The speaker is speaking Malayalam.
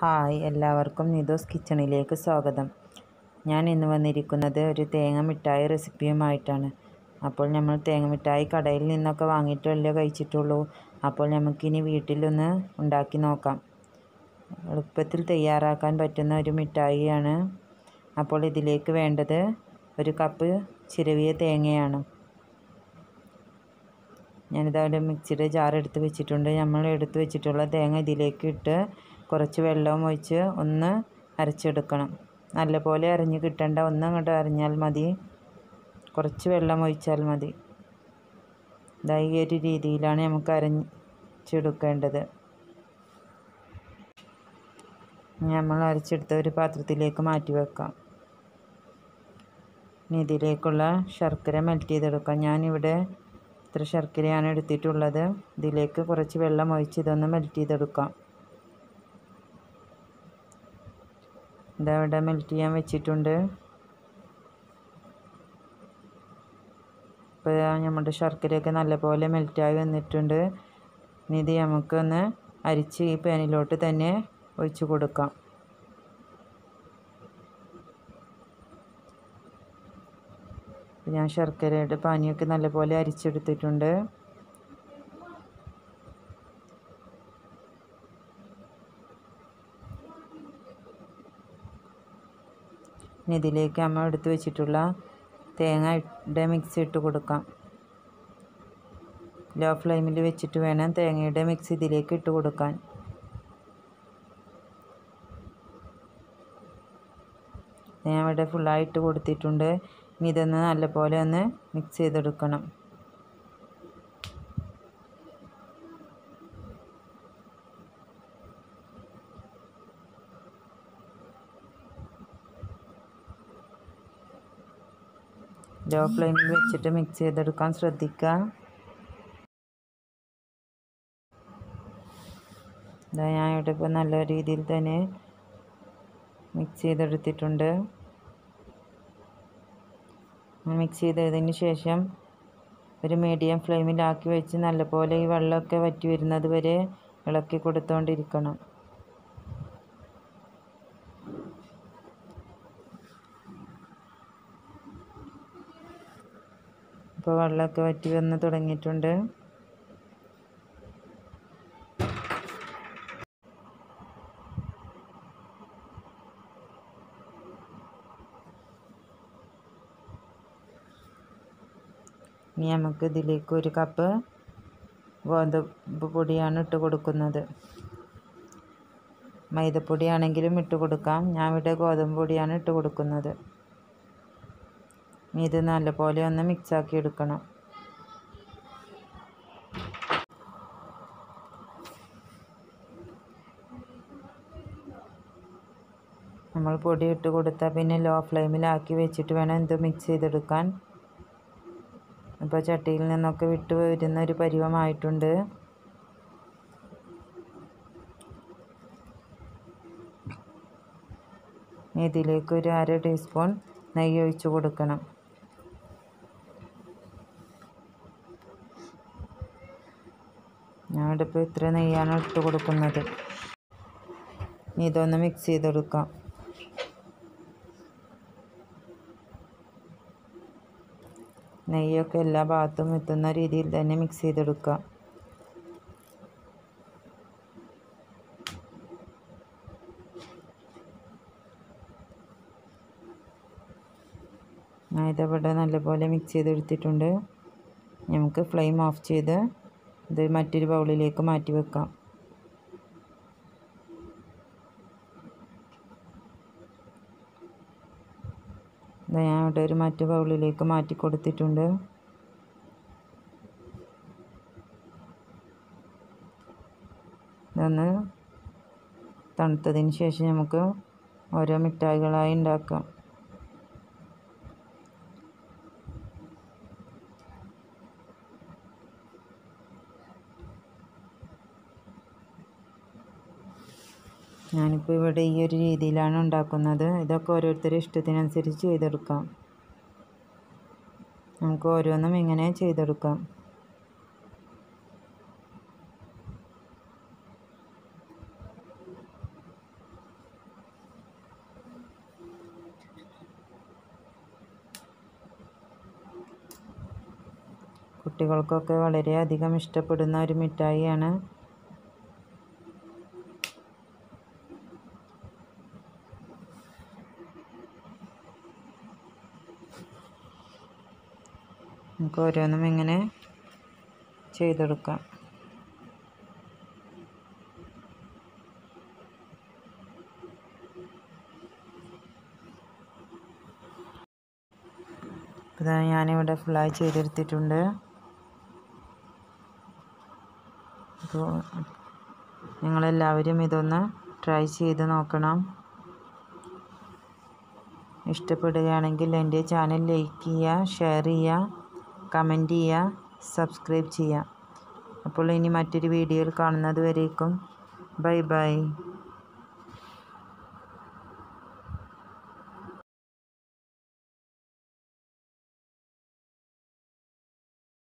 ഹായ് എല്ലാവർക്കും നിതോസ് കിച്ചണിലേക്ക് സ്വാഗതം ഞാൻ ഇന്ന് വന്നിരിക്കുന്നത് ഒരു തേങ്ങ മിഠായി റെസിപ്പിയുമായിട്ടാണ് അപ്പോൾ നമ്മൾ തേങ്ങ മിഠായി കടയിൽ നിന്നൊക്കെ വാങ്ങിയിട്ടല്ലേ കഴിച്ചിട്ടുള്ളൂ അപ്പോൾ നമുക്കിനി വീട്ടിലൊന്ന് ഉണ്ടാക്കി നോക്കാം എളുപ്പത്തിൽ തയ്യാറാക്കാൻ പറ്റുന്ന ഒരു മിഠായിയാണ് അപ്പോൾ ഇതിലേക്ക് വേണ്ടത് ഒരു കപ്പ് ചിരവിയ തേങ്ങയാണ് ഞാനിതാ ഒരു മിക്സിയുടെ ജാർ എടുത്ത് വെച്ചിട്ടുണ്ട് നമ്മൾ എടുത്ത് വെച്ചിട്ടുള്ള തേങ്ങ ഇതിലേക്ക് ഇട്ട് കുറച്ച് വെള്ളവും ഒഴിച്ച് ഒന്ന് അരച്ചെടുക്കണം നല്ലപോലെ അരിഞ്ഞ് കിട്ടേണ്ട ഒന്ന് അങ്ങോട്ട് അരിഞ്ഞാൽ മതി കുറച്ച് വെള്ളം ഒഴിച്ചാൽ മതി ഇതാ ഈ ഒരു രീതിയിലാണ് നമുക്ക് അരച്ചെടുക്കേണ്ടത് നമ്മൾ അരച്ചെടുത്ത ഒരു പാത്രത്തിലേക്ക് മാറ്റി വെക്കാം ഇനി ഇതിലേക്കുള്ള ശർക്കര മെൽറ്റ് ചെയ്തെടുക്കാം ഞാനിവിടെ ഇത്ര ശർക്കരയാണ് എടുത്തിട്ടുള്ളത് ഇതിലേക്ക് കുറച്ച് വെള്ളം ഒഴിച്ച് ഇതൊന്ന് മെൽറ്റ് ചെയ്തെടുക്കാം ഇതാ ഇവിടെ മെൽറ്റ് ചെയ്യാൻ വെച്ചിട്ടുണ്ട് ഇപ്പോൾ നമ്മുടെ ശർക്കരയൊക്കെ നല്ലപോലെ മെൽറ്റായി വന്നിട്ടുണ്ട് ഇനി ഇത് നമുക്കൊന്ന് അരിച്ച് ഈ പാനിലോട്ട് തന്നെ ഒഴിച്ച് കൊടുക്കാം ഞാൻ ശർക്കരയുടെ പാനിയൊക്കെ നല്ലപോലെ അരിച്ചെടുത്തിട്ടുണ്ട് ഇനി ഇതിലേക്ക് അമ്മ എടുത്ത് വെച്ചിട്ടുള്ള തേങ്ങയുടെ മിക്സ് ഇട്ട് കൊടുക്കാം ലോ ഫ്ലെയിമിൽ വെച്ചിട്ട് വേണം തേങ്ങയുടെ മിക്സ് ഇതിലേക്ക് ഇട്ട് കൊടുക്കാൻ ഞാൻ ഇവിടെ ഫുള്ളായിട്ട് കൊടുത്തിട്ടുണ്ട് ഇനി ഇതൊന്ന് നല്ലപോലെ ഒന്ന് മിക്സ് ചെയ്തെടുക്കണം ലോ ഫ്ലെയിമിൽ വെച്ചിട്ട് മിക്സ് ചെയ്തെടുക്കാൻ ശ്രദ്ധിക്കുക ഇതാ ഞാൻ ഇവിടെ ഇപ്പോൾ നല്ല രീതിയിൽ തന്നെ മിക്സ് ചെയ്തെടുത്തിട്ടുണ്ട് മിക്സ് ചെയ്തതിന് ശേഷം ഒരു മീഡിയം ഫ്ലെയിമിലാക്കി വെച്ച് നല്ലപോലെ ഈ വെള്ളമൊക്കെ വറ്റി വരുന്നത് വരെ ഇളക്കി കൊടുത്തുകൊണ്ടിരിക്കണം ഇപ്പോൾ വെള്ളമൊക്കെ വറ്റി വന്ന് തുടങ്ങിയിട്ടുണ്ട് ഇനി നമുക്ക് ഇതിലേക്ക് ഒരു കപ്പ് ഗോതമ്പ് പൊടിയാണ് ഇട്ട് കൊടുക്കുന്നത് മൈദപ്പൊടിയാണെങ്കിലും ഇട്ട് കൊടുക്കാം ഞാൻ ഇവിടെ ഗോതമ്പ് പൊടിയാണ് ഇട്ട് കൊടുക്കുന്നത് ഇത് നല്ലപോലെ ഒന്ന് മിക്സാക്കി എടുക്കണം നമ്മൾ പൊടി ഇട്ട് കൊടുത്താൽ പിന്നെ ലോ ഫ്ലെയിമിലാക്കി വെച്ചിട്ട് വേണം ഇത് മിക്സ് ചെയ്തെടുക്കാൻ ഇപ്പോൾ ചട്ടിയിൽ നിന്നൊക്കെ വിട്ട് വരുന്ന ഒരു പരുവമായിട്ടുണ്ട് ഇതിലേക്ക് ഒരു അര ടീസ്പൂൺ നെയ്യ് ഒഴിച്ച് കൊടുക്കണം ഞാനിവിടെ ഇപ്പോൾ ഇത്ര നെയ്യാണ് ഇട്ട് കൊടുക്കുന്നത് ഇതൊന്ന് മിക്സ് ചെയ്തെടുക്കാം നെയ്യൊക്കെ എല്ലാ ഭാഗത്തും എത്തുന്ന രീതിയിൽ തന്നെ മിക്സ് ചെയ്തെടുക്കുക ഞാൻ ഇതവിടെ നല്ലപോലെ മിക്സ് ചെയ്തെടുത്തിട്ടുണ്ട് നമുക്ക് ഫ്ലെയിം ഓഫ് ചെയ്ത് ഇത് മറ്റൊരു ബൗളിലേക്ക് മാറ്റി വെക്കാം ഞാൻ ഇവിടെ ഒരു മറ്റു ബൗളിലേക്ക് മാറ്റി കൊടുത്തിട്ടുണ്ട് ഇതൊന്ന് തണുത്തതിന് ശേഷം നമുക്ക് ഓരോ മിഠായികളായി ഉണ്ടാക്കാം ഞാനിപ്പോൾ ഇവിടെ ഈ ഒരു രീതിയിലാണ് ഉണ്ടാക്കുന്നത് ഇതൊക്കെ ഓരോരുത്തരുടെ ഇഷ്ടത്തിനനുസരിച്ച് ചെയ്തെടുക്കാം നമുക്ക് ഓരോന്നും ഇങ്ങനെ ചെയ്തെടുക്കാം കുട്ടികൾക്കൊക്കെ വളരെയധികം ഇഷ്ടപ്പെടുന്ന ഒരു മിഠായിയാണ് നമുക്ക് ഓരോന്നും ഇങ്ങനെ ചെയ്തെടുക്കാം ഇതാ ഞാനിവിടെ ഫുള്ളായി ചെയ്തെടുത്തിട്ടുണ്ട് അപ്പോൾ നിങ്ങളെല്ലാവരും ഇതൊന്ന് ട്രൈ ചെയ്ത് നോക്കണം ഇഷ്ടപ്പെടുകയാണെങ്കിൽ എൻ്റെ ചാനൽ ലൈക്ക് ചെയ്യുക ഷെയർ ചെയ്യുക കമൻറ്റ് ചെയ്യുക സബ്സ്ക്രൈബ് ചെയ്യുക അപ്പോൾ ഇനി മറ്റൊരു വീഡിയോയിൽ കാണുന്നത് വരേക്കും ബൈ ബൈ